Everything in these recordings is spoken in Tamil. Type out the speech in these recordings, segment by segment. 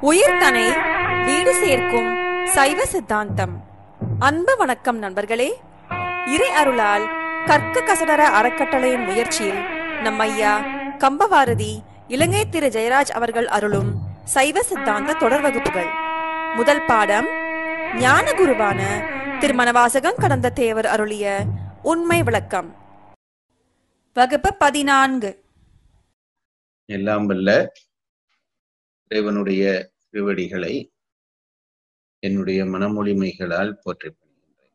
உயிர்தனை வீடு சேர்க்கும் சைவ சித்தாந்தம் அன்பு வணக்கம் நண்பர்களே இறை அருளால் கற்க கசடர அறக்கட்டளையின் முயற்சியில் நம் ஐயா கம்பவாரதி இலங்கை திரு ஜெயராஜ் அவர்கள் அருளும் சைவ சித்தாந்த தொடர் வகுப்புகள் முதல் பாடம் ஞான குருவான திருமணவாசகம் கடந்த தேவர் அருளிய உண்மை விளக்கம் வகுப்பு பதினான்கு எல்லாம் வல்ல இறைவனுடைய திருவடிகளை என்னுடைய மனமொழிமைகளால் போற்றி பணிகின்றேன்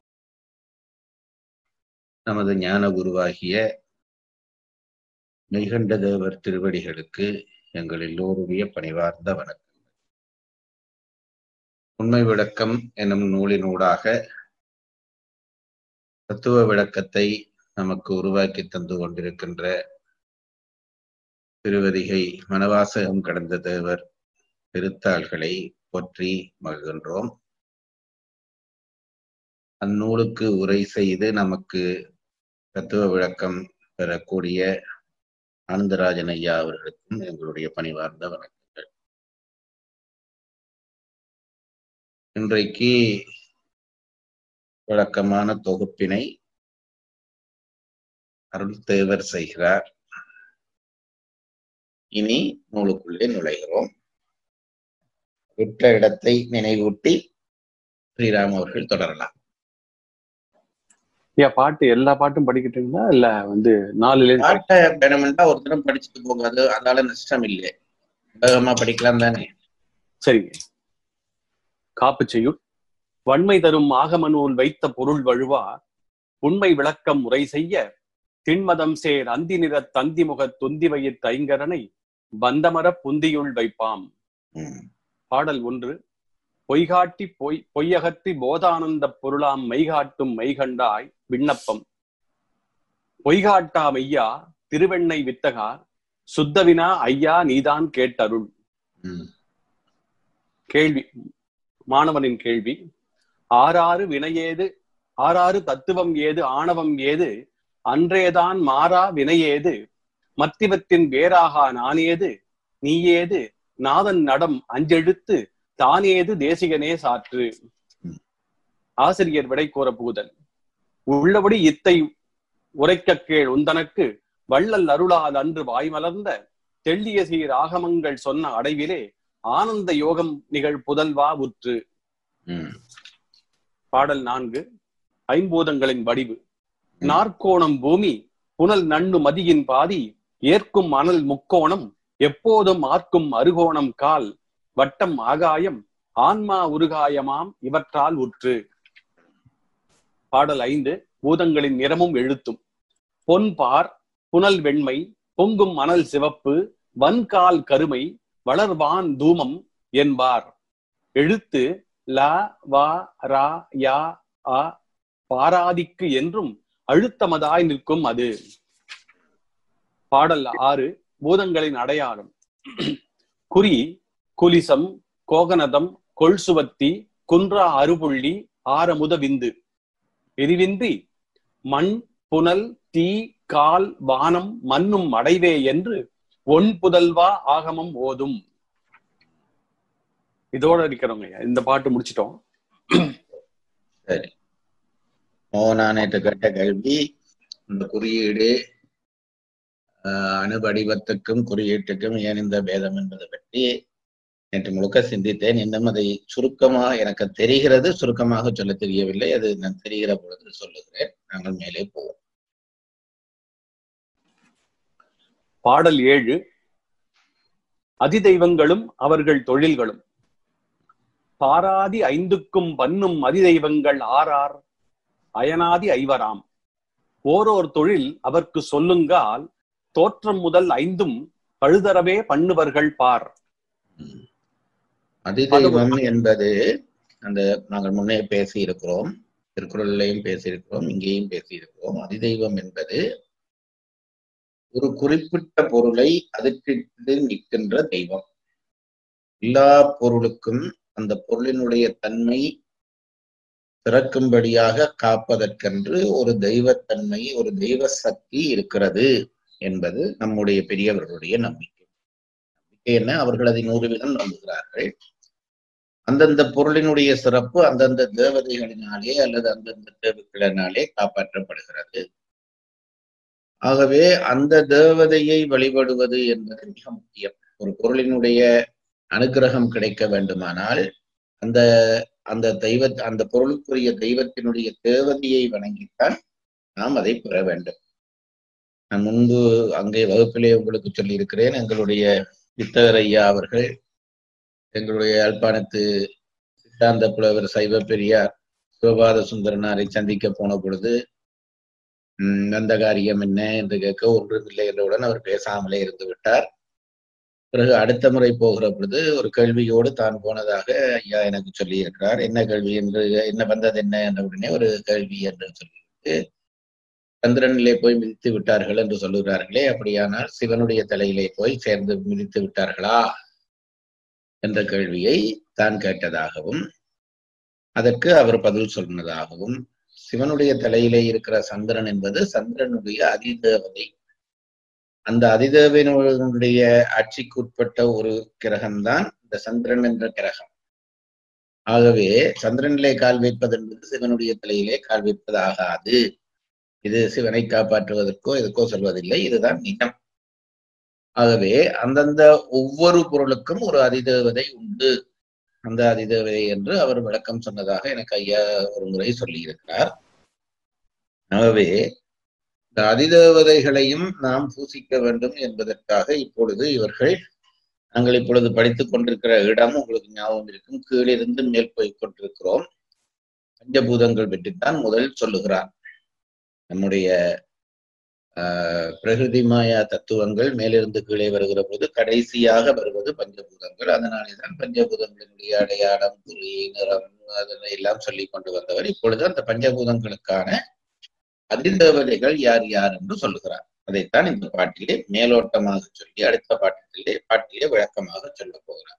நமது ஞான குருவாகிய மெய்கண்ட தேவர் திருவடிகளுக்கு எங்கள் எல்லோருடைய பணிவார்ந்த வணக்கம் உண்மை விளக்கம் எனும் நூலினூடாக தத்துவ விளக்கத்தை நமக்கு உருவாக்கி தந்து கொண்டிருக்கின்ற திருவதிகை மனவாசகம் கடந்த தேவர் திருத்தாள்களை போற்றி மகிழ்கின்றோம் அந்நூலுக்கு உரை செய்து நமக்கு தத்துவ விளக்கம் பெறக்கூடிய ஆனந்தராஜன் ஐயா அவர்களுக்கும் எங்களுடைய பணிவார்ந்த வணக்கங்கள் இன்றைக்கு விளக்கமான தொகுப்பினை அருள் தேவர் செய்கிறார் இனி நூலுக்குள்ளே நுழைகிறோம் விட்ட இடத்தை நினைவூட்டி ஸ்ரீராம் அவர்கள் தொடரலாம் ஐயா பாட்டு எல்லா பாட்டும் படிக்கிட்டீங்களா இல்ல வந்து நாலுல பாட்டை வேணுமெண்டா ஒரு தரம் படிச்சுட்டு போங்க அது அதனால நஷ்டம் இல்லை வேகமா படிக்கலாம் தானே சரிங்க காப்பு செய்யுள் வன்மை தரும் ஆகம நூல் வைத்த பொருள் வழுவா உண்மை விளக்கம் முறை செய்ய திண்மதம் சேர் அந்தி நிற தந்தி முக தொந்தி வயிற் தைங்கரனை பந்தமர புந்தியுள் வைப்பாம் ம், பாடல் ஒன்று பொய்காட்டி பொய் பொய்யகத்தி போதானந்த பொருளாம் மெய்காட்டும் மெய்கண்டாய் விண்ணப்பம் பொய்காட்டா மெய்யா திருவெண்ணை வித்தகா சுத்தவினா ஐயா நீதான் கேட்டருள் ம், கேள்வி மாணவனின் கேள்வி ஆறாறு வினையேது ஆறாறு தத்துவம் ஏது ஆணவம் ஏது அன்றேதான் மாறா வினையேது மத்திவத்தின் வேறாகா நானேது நீயேது நாதன் நடம் அஞ்செழுத்து தானேது தேசிகனே சாற்று ஆசிரியர் விடை கூற புகுதல் உள்ளபடி இத்தை உரைக்க கேள் உந்தனக்கு வள்ளல் அருளால் அன்று வாய்மலர்ந்த தெள்ளிய சீர் ஆகமங்கள் சொன்ன அடைவிலே ஆனந்த யோகம் நிகழ் புதல்வா உற்று ம், பாடல் நான்கு ஐம்பூதங்களின் வடிவு நாற்கோணம் பூமி புனல் நண்ணு மதியின் பாதி ஏற்கும் அனல் முக்கோணம் எப்போதும் ஆர்க்கும் அருகோணம் கால் வட்டம் ஆகாயம் ஆன்மா உருகாயமாம் இவற்றால் உற்று பாடல் ஐந்து பூதங்களின் நிறமும் எழுத்தும் பொன்பார் புனல் வெண்மை பொங்கும் அனல் சிவப்பு வன்கால் கருமை வளர்வான் தூமம் என்பார் எழுத்து ல வா ரா யா அ பாராதிக்கு என்றும் அழுத்தமதாய் நிற்கும் அது பாடல் ஆறு பூதங்களின் அடையாளம் குறி குலிசம் கோகனதம் கொள்சுவத்தி குன்றா அருபுள்ளி ஆரமுத விந்து எரிவின்றி மண் புனல் தீ கால் வானம் மண்ணும் அடைவே என்று ஒன் புதல்வா ஆகமம் ஓதும் இதோட இருக்கிறவங்க இந்த பாட்டு முடிச்சிட்டோம் சரி மோகனா நேற்று கேட்ட கேள்வி இந்த குறியீடு ஆஹ், அணுவடிவத்துக்கும் குறியீட்டுக்கும் ஏன் இந்த பேதம் என்பதை பற்றி நேற்று முழுக்க சிந்தித்தேன் இன்னும் அதை சுருக்கமா எனக்கு தெரிகிறது சுருக்கமாக சொல்ல தெரியவில்லை அது நான் தெரிகிற பொழுது சொல்லுகிறேன் நாங்கள் மேலே போவோம் பாடல் ஏழு அதிதெய்வங்களும் அவர்கள் தொழில்களும் பாராதி ஐந்துக்கும் பன்னும் அதிதெய்வங்கள் ஆறார் அயனாதி ஐவராம் ஓரோர் தொழில் அவர்க்கு சொல்லுங்கால் தோற்றம் முதல் ஐந்தும் பழுதரவே பண்ணுவர்கள் பார் அதிதெய்வம் என்பது அந்த நாங்கள் முன்னே பேசி இருக்கிறோம் திருக்குறளிலையும் பேசியிருக்கிறோம் இங்கேயும் பேசியிருக்கிறோம் அதிதெய்வம் என்பது ஒரு குறிப்பிட்ட பொருளை அதற்கு நிற்கின்ற தெய்வம் எல்லா பொருளுக்கும் அந்த பொருளினுடைய தன்மை பிறக்கும்படியாக காப்பதற்கென்று ஒரு தெய்வத்தன்மை ஒரு தெய்வ சக்தி இருக்கிறது என்பது நம்முடைய பெரியவர்களுடைய நம்பிக்கை நம்பிக்கை என்ன அவர்கள் அதை நூறு வீதம் நம்புகிறார்கள் அந்தந்த பொருளினுடைய சிறப்பு அந்தந்த தேவதைகளினாலே அல்லது அந்தந்த தேவதைகளினாலே காப்பாற்றப்படுகிறது ஆகவே அந்த தேவதையை வழிபடுவது என்பது மிக முக்கியம் ஒரு பொருளினுடைய அனுக்கிரகம் கிடைக்க வேண்டுமானால் அந்த அந்த தெய்வ அந்த பொருளுக்குரிய தெய்வத்தினுடைய தேவதையை வணங்கித்தான் நாம் அதை பெற வேண்டும் நான் முன்பு அங்கே வகுப்பிலே உங்களுக்கு சொல்லியிருக்கிறேன் எங்களுடைய வித்தகர் ஐயா அவர்கள் எங்களுடைய யாழ்ப்பாணத்து சித்தாந்த புலவர் சைவ பெரியார் சிவபாத சுந்தரனாரை சந்திக்க போன பொழுது உம் அந்த காரியம் என்ன என்று கேட்க ஒன்றுமில்லை என்றவுடன் அவர் பேசாமலே இருந்து விட்டார் பிறகு அடுத்த முறை போகிற பொழுது ஒரு கேள்வியோடு தான் போனதாக ஐயா எனக்கு சொல்லி இருக்கிறார் என்ன கேள்வி என்று என்ன வந்தது என்ன என்ற உடனே ஒரு கேள்வி என்று சொல்லிவிட்டு சந்திரனிலே போய் மிதித்து விட்டார்கள் என்று சொல்லுகிறார்களே அப்படியானால் சிவனுடைய தலையிலே போய் சேர்ந்து மிதித்து விட்டார்களா என்ற கேள்வியை தான் கேட்டதாகவும் அதற்கு அவர் பதில் சொன்னதாகவும் சிவனுடைய தலையிலே இருக்கிற சந்திரன் என்பது சந்திரனுடைய அதிதேவதை அந்த அதிதேவனுடைய ஆட்சிக்குட்பட்ட ஒரு கிரகம்தான் இந்த சந்திரன் என்ற கிரகம் ஆகவே சந்திரனிலே கால் வைப்பது என்பது சிவனுடைய தலையிலே கால் வைப்பது ஆகாது இது சிவனை காப்பாற்றுவதற்கோ எதுக்கோ சொல்வதில்லை இதுதான் நிஜம் ஆகவே அந்தந்த ஒவ்வொரு பொருளுக்கும் ஒரு அதிதேவதை உண்டு அந்த அதிதேவதை என்று அவர் விளக்கம் சொன்னதாக எனக்கு ஐயா ஒரு முறை சொல்லியிருக்கிறார் ஆகவே இந்த அதிதேவதைகளையும் நாம் பூசிக்க வேண்டும் என்பதற்காக இப்பொழுது இவர்கள் நாங்கள் இப்பொழுது படித்துக் கொண்டிருக்கிற இடம் உங்களுக்கு ஞாபகம் இருக்கும் கீழிருந்து மேல் போய் கொண்டிருக்கிறோம் பஞ்சபூதங்கள் பற்றித்தான் முதல் சொல்லுகிறார் நம்முடைய ஆஹ் பிரகிருதி மாயா தத்துவங்கள் மேலிருந்து கீழே வருகிற போது கடைசியாக வருவது பஞ்சபூதங்கள் அதனாலேதான் பஞ்சபூதங்களினுடைய அடையாளம் குறி நிறம் அதனை எல்லாம் சொல்லி கொண்டு வந்தவர் இப்பொழுது அந்த பஞ்சபூதங்களுக்கான அதிதேவதைகள் யார் யார் என்று சொல்லுகிறார் அதைத்தான் இந்த பாட்டிலே மேலோட்டமாக சொல்லி அடுத்த பாட்டிலே பாட்டிலே விளக்கமாக சொல்ல போகிறார்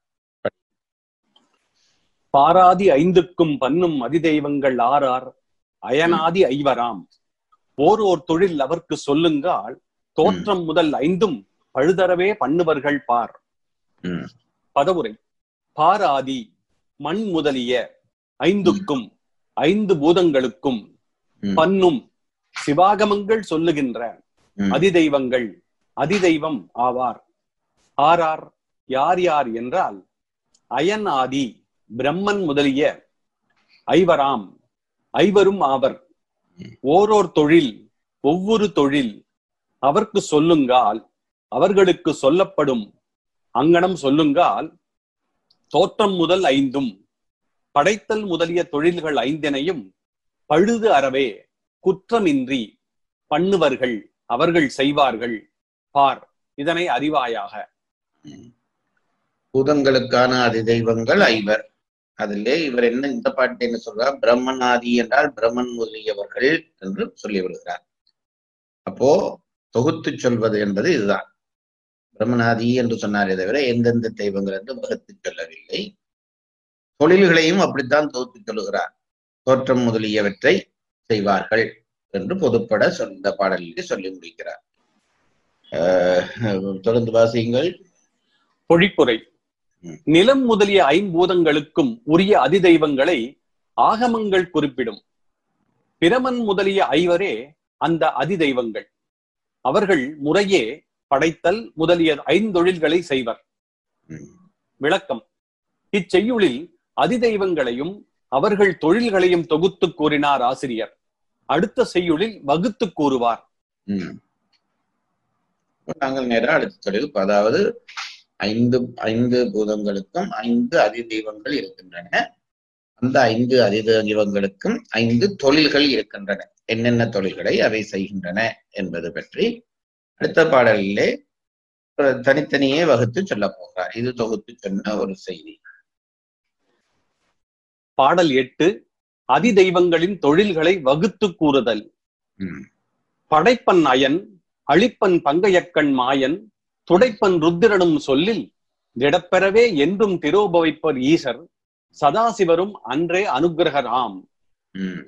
பாராதி ஐந்துக்கும் பன்னும் அதிதெய்வங்கள் ஆறார் அயனாதி ஐவராம் ஓர் ஓர் தொழில் அவர்க்கு சொல்லுங்கால் தோற்றம் முதல் ஐந்தும் பழுதரவே பண்ணுவர்கள் பார் ம், பதவுரை பாராதி மண் முதலிய ஐந்துக்கும் ஐந்து பூதங்களுக்கும் ம், பன்னும் சிவாகமங்கள் சொல்லுகின்ற ம், அதிதெய்வங்கள் அதிதெய்வம் ஆவார் ஆரார் யார் யார் என்றால் அயன் ஆதி பிரம்மன் முதலிய ஐவராம் ஐவரும் ஆவர் ஓரோர் தொழில் ஒவ்வொரு தொழில் அவர்க்கு சொல்லுங்கால் அவர்களுக்கு சொல்லப்படும் அங்கனம் சொல்லுங்கால் தோற்றம் முதல் ஐந்தும் படைத்தல் முதலிய தொழில்கள் ஐந்தினையும் பழுது அறவே குற்றமின்றி பண்ணுவர்கள் அவர்கள் செய்வார்கள் பார் இதனை அறிவாயாக ம். பூதங்களுக்கான அதிதெய்வங்கள் ஐவர் அதிலே இவர் என்ன இந்த பாட்டு என்ன சொல்றார் பிரம்மனாதி என்றால் பிரம்மன் முதலியவர்கள் என்று சொல்லி விடுகிறார் அப்போ தொகுத்து சொல்வது என்பது இதுதான் பிரம்மனாதி என்று சொன்னாரே தவிர எந்தெந்த தெய்வங்கள் என்று வகுத்து சொல்லவில்லை தொழில்களையும் அப்படித்தான் தொகுத்து சொல்லுகிறார் தோற்றம் முதலியவற்றை செய்வார்கள் என்று பொதுப்பட சொந்த பாடலிலே சொல்லி முடிக்கிறார் ஆஹ் தொடர்ந்து வாசியுங்கள் பொழிப்புரை ம். நிலம் முதலிய ஐம்பூதங்களுக்கும் உரிய அதிதெய்வங்களை ஆகமங்கள் குறிப்பிடும் பிரமன் முதலிய ஐவரே அந்த அதிதெய்வங்கள் அவர்கள் முறையே படைத்தல் முதலிய ஐந்தொழில்களை செய்வர் ம், விளக்கம் இச்செய்யுளில் அதிதெய்வங்களையும் அவர்கள் தொழில்களையும் தொகுத்து கூறினார் ஆசிரியர் அடுத்த செய்யுளில் வகுத்து கூறுவார் ம். இப்ப நாங்கள் நேரா அடுத்த தொழில் அதாவது ஐந்து ஐந்து பூதங்களுக்கும் ஐந்து அதிதெய்வங்கள் இருக்கின்றன அந்த ஐந்து அதிதெய்வங்களுக்கும் ஐந்து தொழில்கள் இருக்கின்றன என்னென்ன தொழில்களை அவை செய்கின்றன என்பது பற்றி அடுத்த பாடலிலே அஹ், தனித்தனியே வகுத்து சொல்ல போகிறார் இது தொகுத்து சொன்ன ஒரு செய்தி பாடல் எட்டு அதிதெய்வங்களின் தொழில்களை வகுத்து கூறுதல் ம், படைப்பன் அயன் அழிப்பன் பங்கையக்கண் மாயன் துடைப்பன் ருத்திரனும் சொல்லில் திடப்பெறவே என்றும் திரோபவிப்பர் ஈசர் சதாசிவரும் அன்றே அனுக்கிரகர் ஆம் ம்.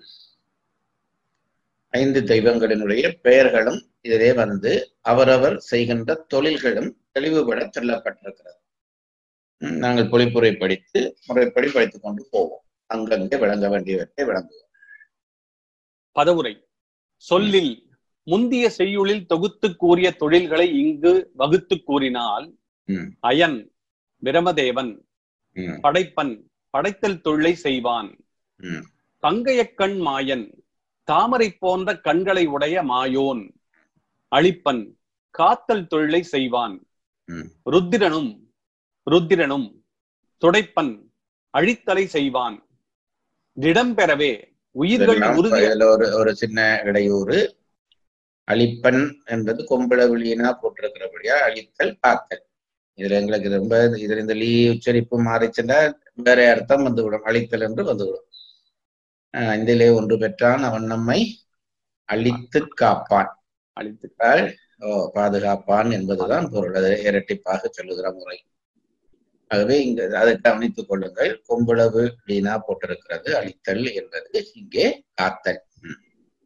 ஐந்து தெய்வங்களினுடைய பெயர்களும் இதிலே வந்து அவரவர் செய்கின்ற தொழில்களும் தெளிவுபட சொல்லப்பட்டிருக்கிறது ம், நாங்கள் பொழிப்புரை படித்து முறைப்படி படித்துக் கொண்டு போவோம் அங்கங்கே விளங்க வேண்டியவற்றை விளங்குவோம் பதவுரை சொல்லில் முந்திய செய்யுளில் தொகுத்து கூறிய தொழில்களை இங்கு வகுத்து கூறினால் ம், அயன் பிரமதேவன் ம், படைப்பன் படைத்தல் தொழிலை செய்வான் ம், கங்கையக்கண் மாயன் தாமரை போன்ற கண்களை உடைய மாயோன் அழிப்பன் காத்தல் தொழிலை செய்வான் ம். ருத்திரனும் ருத்திரனும் துடைப்பன் அழித்தலை செய்வான் திடம் பெறவே உயிர்கள் இதெல்லாம் உறுதி இதுல ஒரு ஒரு சின்ன இடையூறு அழிப்பன் என்பது கொம்பள விழியினா போட்டிருக்கிறபடியா அழித்தல் காத்தல் இதுல எங்களுக்கு ரொம்ப இதுல இந்த லீ உச்சரிப்பு மாறிச்சுன்னா வேற அர்த்தம் வந்துவிடும் அழித்தல் என்று வந்துவிடும் ஆஹ் இதிலே ஒன்று பெற்றான் அவன் நம்மை அழித்து காப்பான் அழித்து என்றால், ஓ பாதுகாப்பான் என்பதுதான் பொருள் அது இரட்டிப்பாக சொல்லுகிற முறை ஆகவே இங்க அதை கவனித்துக் கொள்ளுங்கள் கொம்புளவு வீணா போட்டிருக்கிறது அழித்தல் என்பது இங்கே காத்தல் ம்,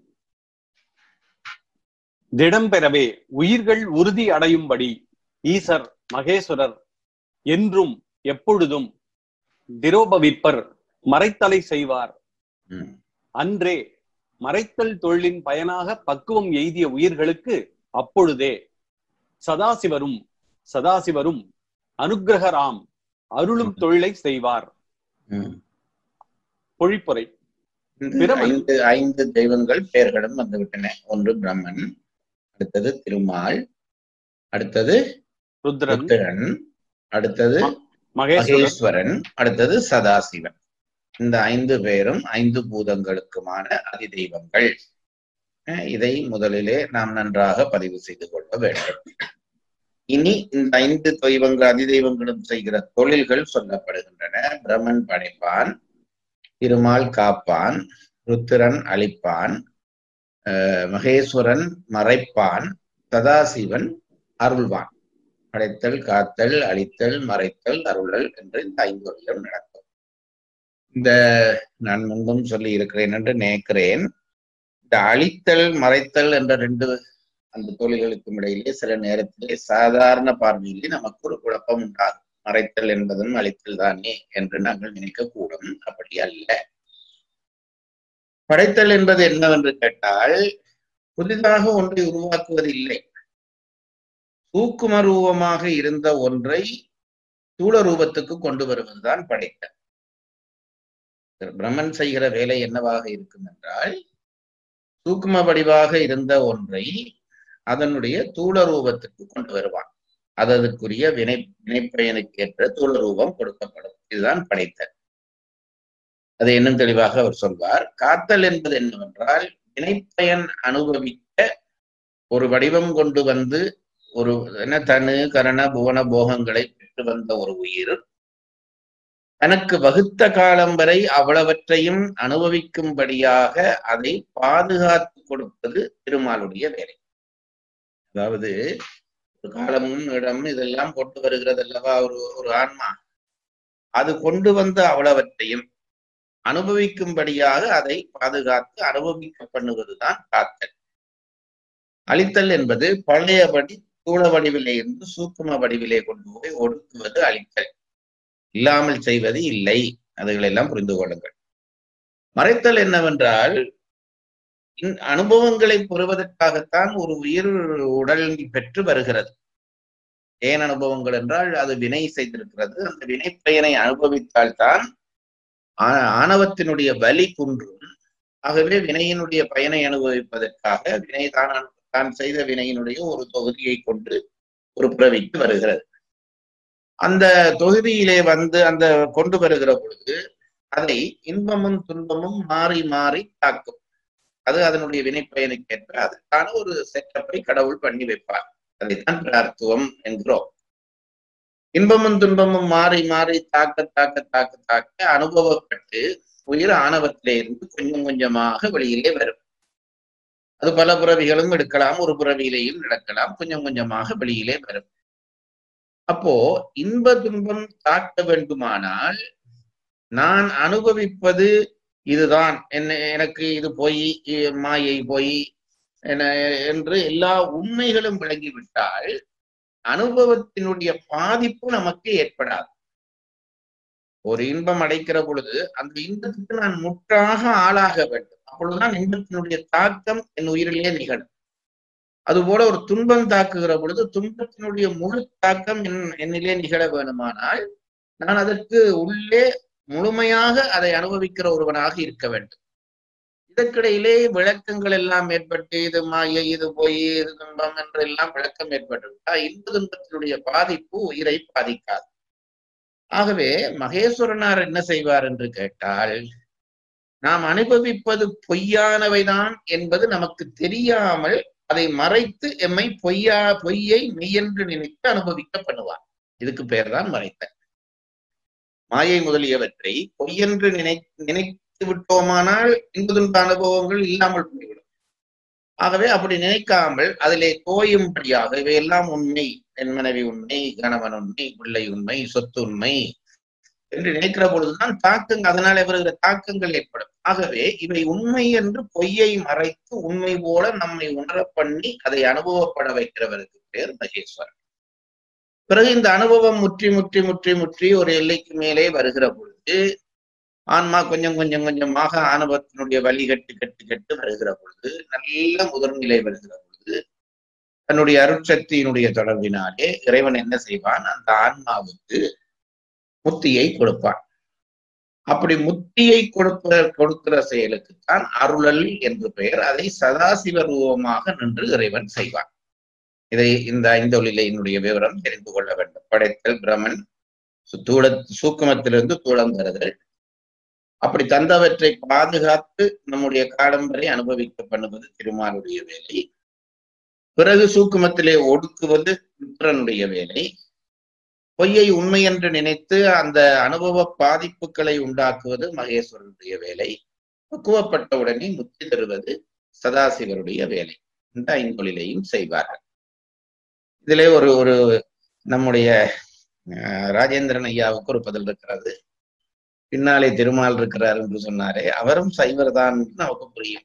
திடம் பெறவே உயிர்கள் உறுதி அடையும்படி ஈசர் மகேஸ்வரர் என்றும் எப்பொழுதும் திரோபவிப்பர் மறைத்தலை செய்வார் ம், அன்றே மறைத்தல் தொழிலின் பயனாக பக்குவம் எய்திய உயிர்களுக்கு அப்பொழுதே சதாசிவரும் சதாசிவரும் அனுக்கிரகராம் அருளும் தொழிலை செய்வார் ம். பொழிப்புரை இந்த பிரமன். ஐந்து ஐந்து தெய்வங்கள் பெயர்களும் வந்துவிட்டன ஒன்று பிரம்மன் அடுத்தது திருமால் அடுத்தது ருத்ரன் ருத்திரன் அடுத்தது மகேஸ்வரர் மகேஸ்வரன் அடுத்தது சதாசிவன் இந்த ஐந்து பேரும் ஐந்து பூதங்களுக்குமான அதிதெய்வங்கள் அஹ் இதை முதலிலே நாம் நன்றாக பதிவு செய்து கொள்ள வேண்டும் இனி இந்த ஐந்து தெய்வங்கள் அதிதெய்வங்களும் செய்கிற தொழில்கள் சொல்லப்படுகின்றன பிரம்மன் படைப்பான் திருமால் காப்பான் ருத்திரன் அழிப்பான் அஹ் மகேஸ்வரன் மறைப்பான் சதாசிவன் அருள்வான் படைத்தல் காத்தல் அழித்தல் மறைத்தல் அருளல் என்று இந்த ஐந்து வகையிலும் நடக்கும் இந்த நான் முன்பும் சொல்லி இருக்கிறேன் என்று நினைக்கிறேன் இந்த அழித்தல் மறைத்தல் என்ற ரெண்டு அந்த தொழில்களுக்கும் இடையிலே சில நேரத்திலே சாதாரண பார்வையிலே நமக்கு ஒரு குழப்பம் உண்டாகும் மறைத்தல் என்பதும் அழித்தல் தானே என்று நாங்கள் நினைக்கக்கூடும் அப்படி அல்ல படைத்தல் என்பது என்னவென்று கேட்டால் புதிதாக ஒன்றை உருவாக்குவது இல்லை சூக்கும ரூபமாக இருந்த ஒன்றை ஸ்தூல ரூபத்துக்கு கொண்டு வருவதுதான் படைத்தல் பிரம்மன் செய்கிற வேலை என்னவாக இருக்கும் என்றால் சூக்கும வடிவாக இருந்த ஒன்றை அதனுடைய தூள ரூபத்துக்கு கொண்டு வருவான் அது அதற்குரிய வினை வினைப்பயனுக்கேற்ற தூள ரூபம் கொடுக்கப்படும் இதுதான் படைத்தல் அதை இன்னும் தெளிவாக அவர் சொல்வார் காத்தல் என்பது என்னவென்றால் வினைப்பயன் அனுபவிக்க ஒரு வடிவம் கொண்டு வந்து ஒரு என்ன தனு கரண புவன போகங்களை பெற்று வந்த ஒரு உயிர் தனக்கு வகுத்த காலம் வரை அவ்வளவற்றையும் அனுபவிக்கும்படியாக அதை பாதுகாத்து கொடுப்பது திருமாலுடைய வேலை அதாவது ஒரு காலமும் இடம் இதெல்லாம் கொண்டு வருகிறது அல்லவா ஒரு ஒரு ஆன்மா அது கொண்டு வந்த அவ்வளவற்றையும் அனுபவிக்கும்படியாக அதை பாதுகாத்து அனுபவிக்க பண்ணுவதுதான் காத்தல் அழித்தல் என்பது பழையபடி தூள வடிவிலே இருந்து சூக்கும வடிவிலே கொண்டு போய் ஒடுக்குவது அழித்தல் இல்லாமல் செய்வது இல்லை அதுகளெல்லாம் புரிந்து கொள்ளுங்கள் மறைத்தல் என்னவென்றால் இந் அனுபவங்களை பெறுவதற்காகத்தான் ஒரு உயிர் உடல் பெற்று வருகிறது ஏன் அனுபவங்கள் என்றால் அது வினை செய்திருக்கிறது அந்த வினை பயனை அனுபவித்தால்தான் ஆ- ஆணவத்தினுடைய வலி குன்றும் ஆகவே வினையினுடைய பயனை அனுபவிப்பதற்காக வினை தான் அனு- தான் செய்த வினையினுடைய ஒரு தொகுதியை கொண்டு ஒரு பிறவிக்கு வருகிறது அந்த தொகுதியிலே வந்து அந்த கொண்டு வருகிற பொழுது அதை இன்பமும் துன்பமும் மாறி மாறி தாக்கும் அது அதனுடைய வினைப்பயனுக்கேற்ற அதற்கான ஒரு செட்டப்பை கடவுள் பண்ணி வைப்பார் அதைத்தான் பிரார்த்துவம் என்கிறோம் இன்பமும் துன்பமும் மாறி மாறி தாக்க தாக்க தாக்க தாக்க அனுபவப்பட்டு உயிர் ஆணவத்திலே இருந்து கொஞ்சம் கொஞ்சமாக வெளியிலே வரும் அது பல புறவிகளும் எடுக்கலாம் ஒரு புறவியிலேயும் நடக்கலாம் கொஞ்சம் கொஞ்சமாக வெளியிலே வரும் அப்போ இன்ப துன்பம் தாக்க வேண்டுமானால் நான் அனுபவிப்பது இதுதான் என்ன எனக்கு இது போய் மாயை போய் என என்று எல்லா உண்மைகளும் விளங்கிவிட்டால் அனுபவத்தினுடைய பாதிப்பு நமக்கு ஏற்படாது ஒரு இன்பம் அடைக்கிற பொழுது அந்த இன்பத்துக்கு நான் முற்றாக ஆளாக வேண்டும் அப்பொழுதுதான் இன்பத்தினுடைய தாக்கம் என் உயிரிலே நிகழும் அதுபோல ஒரு துன்பம் தாக்குகிற பொழுது துன்பத்தினுடைய முழு தாக்கம் என் என்னிலே நிகழ வேணுமானால் நான் அதற்கு உள்ளே முழுமையாக அதை அனுபவிக்கிற ஒருவனாக இருக்க வேண்டும் இதற்கிடையிலே விளக்கங்கள் எல்லாம் ஏற்பட்டு இது மாயை இது பொய் இது துன்பம் என்றெல்லாம் விளக்கம் ஏற்பட்டு இன்ப துன்பத்தினுடைய பாதிப்பு உயிரை பாதிக்காது ஆகவே மகேஸ்வரனார் என்ன செய்வார் என்று கேட்டால் நாம் அனுபவிப்பது பொய்யானவைதான் என்பது நமக்கு தெரியாமல் அதை மறைத்து எம்மை பொய்யா பொய்யை மெய்யென்று நினைத்து அனுபவிக்க பண்ணுவார் இதுக்கு பெயர் தான் மறைத்த மாயை முதலியவற்றை பொய்யென்று நினை நினைத்து விட்டோமானால் இன்ப துன்ப அனுபவங்கள் இல்லாமல் போய்விடும் ஆகவே அப்படி நினைக்காமல் அதிலே தோயும்படியாக இவையெல்லாம் உண்மை என் மனைவி உண்மை கணவன் உண்மை பிள்ளை உண்மை சொத்து உண்மை என்று நினைக்கிற பொழுதுதான் தாக்கங்கள் அதனாலே வருகிற தாக்கங்கள் ஏற்படும் ஆகவே இவை உண்மை என்று பொய்யை மறைத்து உண்மை போல நம்மை உணர பண்ணி அதை அனுபவப்பட வைக்கிறவருக்கு பேர் மகேஸ்வரன் பிறகு இந்த அனுபவம் முற்றி முற்றி முற்றி முற்றி ஒரு எல்லைக்கு மேலே வருகிற பொழுது ஆன்மா கொஞ்சம் கொஞ்சம் கொஞ்சமாக ஆணவத்தினுடைய வழி கட்டு கட்டு கட்டு வருகிற பொழுது நல்ல முதல்நிலை வருகிற பொழுது தன்னுடைய அருட்சக்தியினுடைய தொடர்பினாலே இறைவன் என்ன செய்வான் அந்த ஆன்மாவுக்கு முத்தியை கொடுப்பான் அப்படி முத்தியை கொடுப்ப கொடுக்கிற செயலுக்குத்தான் அருளல் என்று பெயர் அதை சதாசிவ ரூபமாக நின்று இறைவன் செய்வான் இதை இந்த ஐந்தொழிலையினுடைய விவரம் தெரிந்து கொள்ள வேண்டும் படைத்தல் பிரமன் தூள சூக்குமத்திலிருந்து தூளம் தருதல் அப்படி தந்தவற்றை பாதுகாத்து நம்முடைய காலம் வரை அனுபவிக்க பண்ணுவது திருமாலுடைய வேலை பிறகு சூக்குமத்திலே ஒடுக்குவது புத்திரனுடைய வேலை பொய்யை உண்மை என்று நினைத்து அந்த அனுபவ பாதிப்புகளை உண்டாக்குவது மகேஸ்வரனுடைய வேலை பக்குவப்பட்ட உடனே முத்தி தருவது சதாசிவருடைய வேலை இந்த ஐந்தொழிலையும் செய்வார்கள் இதிலே ஒரு ஒரு நம்முடைய ராஜேந்திரன் ஐயாவுக்கு ஒரு பதில் இருக்கிறது பின்னாலே திருமால் இருக்கிறார் என்று சொன்னாரே அவரும் சைவர் தான் நமக்கு புரியும்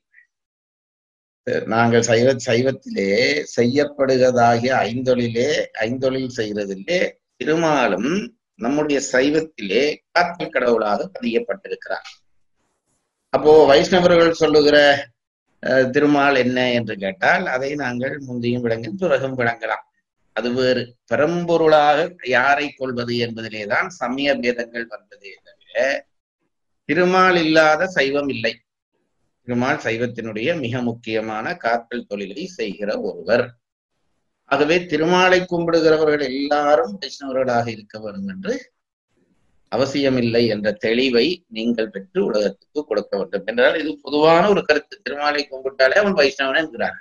நாங்கள் சைவ சைவத்திலே செய்யப்படுவதாகிய ஐந்தொழிலே ஐந்தொழில் செய்கிறதிலே திருமாலும் நம்முடைய சைவத்திலே காத்தல் கடவுளாக பதியப்பட்டிருக்கிறார் அப்போ வைஷ்ணவர்கள் சொல்லுகிற திருமால் என்ன என்று கேட்டால் அதை நாங்கள் முந்தையும் விளங்கி பிறகும் விளங்கலாம் அது வேறு பெரம்பொருளாக யாரை கொள்வது என்பதிலேதான் சமய பேதங்கள் வந்ததே தவிர திருமால் இல்லாத சைவம் இல்லை திருமால் சைவத்தினுடைய மிக முக்கியமான காத்தல் தொழிலை செய்கிற ஒருவர் ஆகவே திருமாலை கும்பிடுகிறவர்கள் எல்லாரும் வைஷ்ணவர்களாக இருக்க வேண்டும் என்று அவசியமில்லை என்ற தெளிவை நீங்கள் பெற்று உலகத்துக்கு கொடுக்க வேண்டும் என்றால் இது பொதுவான ஒரு கருத்து திருமாலை கும்பிட்டாலே அவன் வைஷ்ணவன் என்கிறார்கள்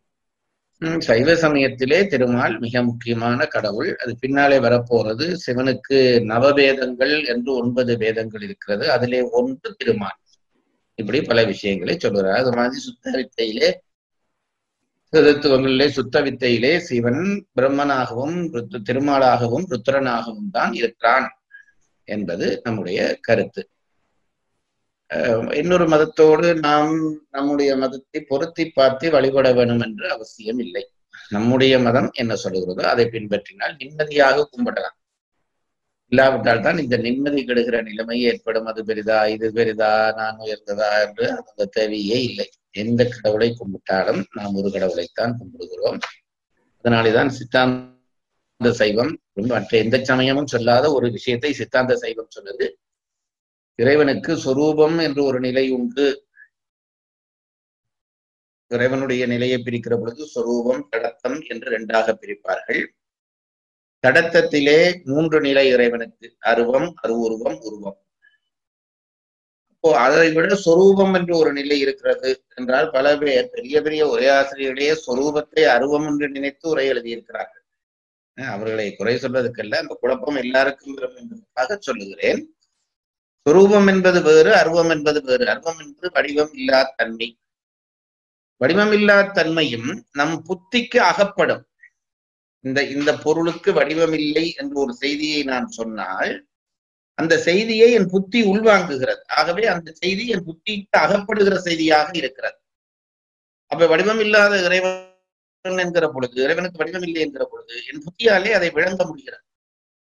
சைவ சமயத்திலே திருமால் மிக முக்கியமான கடவுள் அது பின்னாலே வரப்போறது சிவனுக்கு நவவேதங்கள் என்று ஒன்பது வேதங்கள் இருக்கிறது அதிலே ஒன்று திருமால் இப்படி பல விஷயங்களை சொல்கிறார் அது மாதிரி சுத்த வித்தையிலே தத்துவங்களிலே சுத்த வித்தையிலே சிவன் பிரம்மனாகவும் திருமாலாகவும் ருத்ரனாகவும் தான் இருக்கிறான் என்பது நம்முடைய கருத்து இன்னொரு மதத்தோடு நாம் நம்முடைய மதத்தை பொருத்தி பார்த்து வழிபட வேண்டும் என்று அவசியம் இல்லை நம்முடைய மதம் என்ன சொல்லுகிறதோ அதை பின்பற்றினால் நிம்மதியாக கும்பிடலாம் இல்லாவிட்டால் தான் இந்த நிம்மதி கெடுகிற நிலைமை ஏற்படும் அது பெரிதா இது பெரிதா நான் உயர்ந்ததா என்று அந்த தேவையே இல்லை எந்த கடவுளை கும்பிட்டாலும் நாம் ஒரு கடவுளைத்தான் கும்பிடுகிறோம் அதனாலேதான் சித்தாந்த சைவம் மற்ற எந்த சமயமும் சொல்லாத ஒரு விஷயத்தை சித்தாந்த சைவம் சொல்லுது இறைவனுக்கு சொரூபம் என்று ஒரு நிலை உண்டு இறைவனுடைய நிலையை பிரிக்கிற பொழுது சொரூபம் தடத்தம் என்று இரண்டாக பிரிப்பார்கள் தடத்தத்திலே மூன்று நிலை இறைவனுக்கு அருவம் அருவுருவம் உருவம் அப்போ அதை விட சொரூபம் என்று ஒரு நிலை இருக்கிறது என்றால் பல பேர் பெரிய பெரிய உரை ஆசிரியர்களே சொரூபத்தை அருவம் என்று நினைத்து உரை எழுதியிருக்கிறார்கள் அவர்களை குறை சொல்வதற்கல்ல அந்த குழப்பம் எல்லாருக்கும் வரும் என்பதற்காக சொல்லுகிறேன் சொரூபம் என்பது வேறு அருவம் என்பது வேறு அருவம் என்பது வடிவம் இல்லா தன்மை வடிவம் இல்லா தன்மையும் நம் புத்திக்கு அகப்படும் இந்த இந்த பொருளுக்கு வடிவம் இல்லை என்ற ஒரு செய்தியை நான் சொன்னால் அந்த செய்தியை என் புத்தி உள்வாங்குகிறது ஆகவே அந்த செய்தி என் புத்திக்கு அகப்படுகிற செய்தியாக இருக்கிறது அப்ப வடிவம் இல்லாத இறைவன் என்கிற பொழுது இறைவனுக்கு வடிவம் இல்லை என்கிற பொழுது என் புத்தியாலே அதை விளங்க முடிகிறது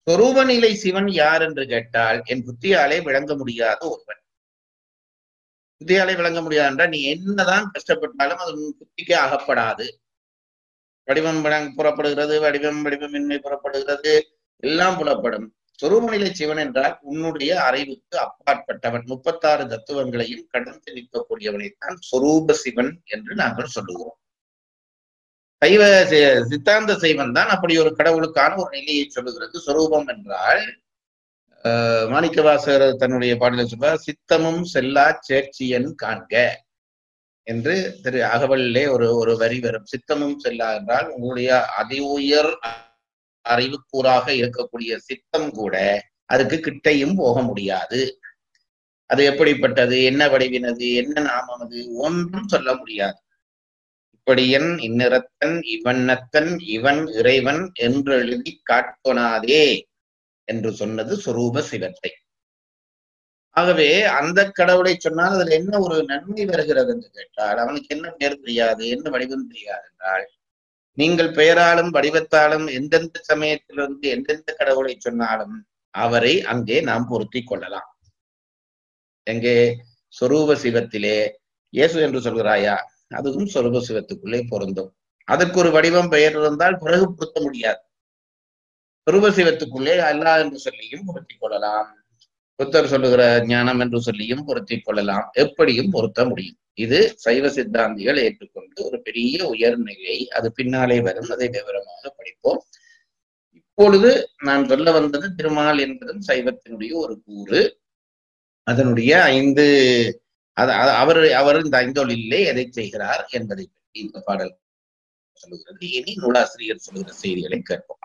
சொரூப நிலை சிவன் யார் என்று கேட்டால் என் புத்தியாலே விளங்க முடியாத ஒருவன் புத்தியாலே விளங்க முடியாது என்றால் நீ என்னதான் கஷ்டப்பட்டாலும் அது உன் புத்திக்கு அகப்படாது வடிவம் விளங்க- புறப்படுகிறது வடிவம் வடிவமின்மை புறப்படுகிறது எல்லாம் புலப்படும் சொரூப நிலை சிவன் என்றால் உன்னுடைய அறிவுக்கு அப்பாற்பட்டவன் முப்பத்தாறு தத்துவங்களையும் கடந்து நிற்கக்கூடியவனைத்தான் சொரூப சிவன் என்று நாங்கள் சொல்லுகிறோம் சைவ சி- சித்தாந்த சைவன் தான் அப்படி ஒரு கடவுளுக்கான ஒரு நிலையை சொல்லுகிறது சொரூபம் என்றால் ஆஹ் மாணிக்கவாசகர் தன்னுடைய பாடலில் சொல்வார் சித்தமும் செல்லா சேர்ச்சியன் காண்க என்று திரு அகவலிலே ஒரு ஒரு வரி வரும் சித்தமும் செல்லா என்றால் உங்களுடைய அதி உயர் அறிவுக்கூறாக இருக்கக்கூடிய சித்தம் கூட அதுக்கு கிட்டையும் போக முடியாது அது எப்படிப்பட்டது என்ன வடிவினது என்ன நாமம் அது ஒன்றும் சொல்ல முடியாது இப்படியன் இந்நிறத்தன் இவண்ணத்தன் இவன் இறைவன் என்று எழுதி காட்கொணாதே என்று சொன்னது சொரூப சிவத்தை ஆகவே அந்த கடவுளை சொன்னால் அதுல என்ன ஒரு நன்மை வருகிறது என்று கேட்டால் அவனுக்கு என்ன பெயர் தெரியாது என்ன வடிவம் தெரியாது என்றால் நீங்கள் பெயராலும் வடிவத்தாலும் எந்தெந்த சமயத்திலிருந்து எந்தெந்த கடவுளை சொன்னாலும் அவரை அங்கே நாம் பொருத்தி கொள்ளலாம் எங்கே சொரூப சிவத்திலே இயேசு என்று சொல்கிறாயா அதுவும் சொரூப சிவத்துக்குள்ளே பொருந்தும் அதற்கு ஒரு வடிவம் பெயர் இருந்தால் பிறகு பொருத்த முடியாது சொரூப சிவத்துக்குள்ளே அல்லாஹ் என்று சொல்லியும் பொருத்திக் கொள்ளலாம் புத்தர் சொல்லுகிற ஞானம் என்று சொல்லியும் பொருத்திக் கொள்ளலாம் எப்படியும் பொருத்த முடியும் இது சைவ சித்தாந்திகள் ஏற்றுக்கொண்டு ஒரு பெரிய உயர்நிலை அது பின்னாலே வரும் அதை விவரமாக படிப்போம் இப்பொழுது நான் சொல்ல வந்தது திருமால் என்பதும் சைவத்தினுடைய ஒரு கூறு அதனுடைய ஐந்து அது அது- அவர் அவர் இந்த ஐந்தொழிலே எதை செய்கிறார் என்பதை பற்றி இந்த பாடல் சொல்லுகிறது இனி நூலாசிரியர் சொல்லுகிற செய்திகளை கேட்போம்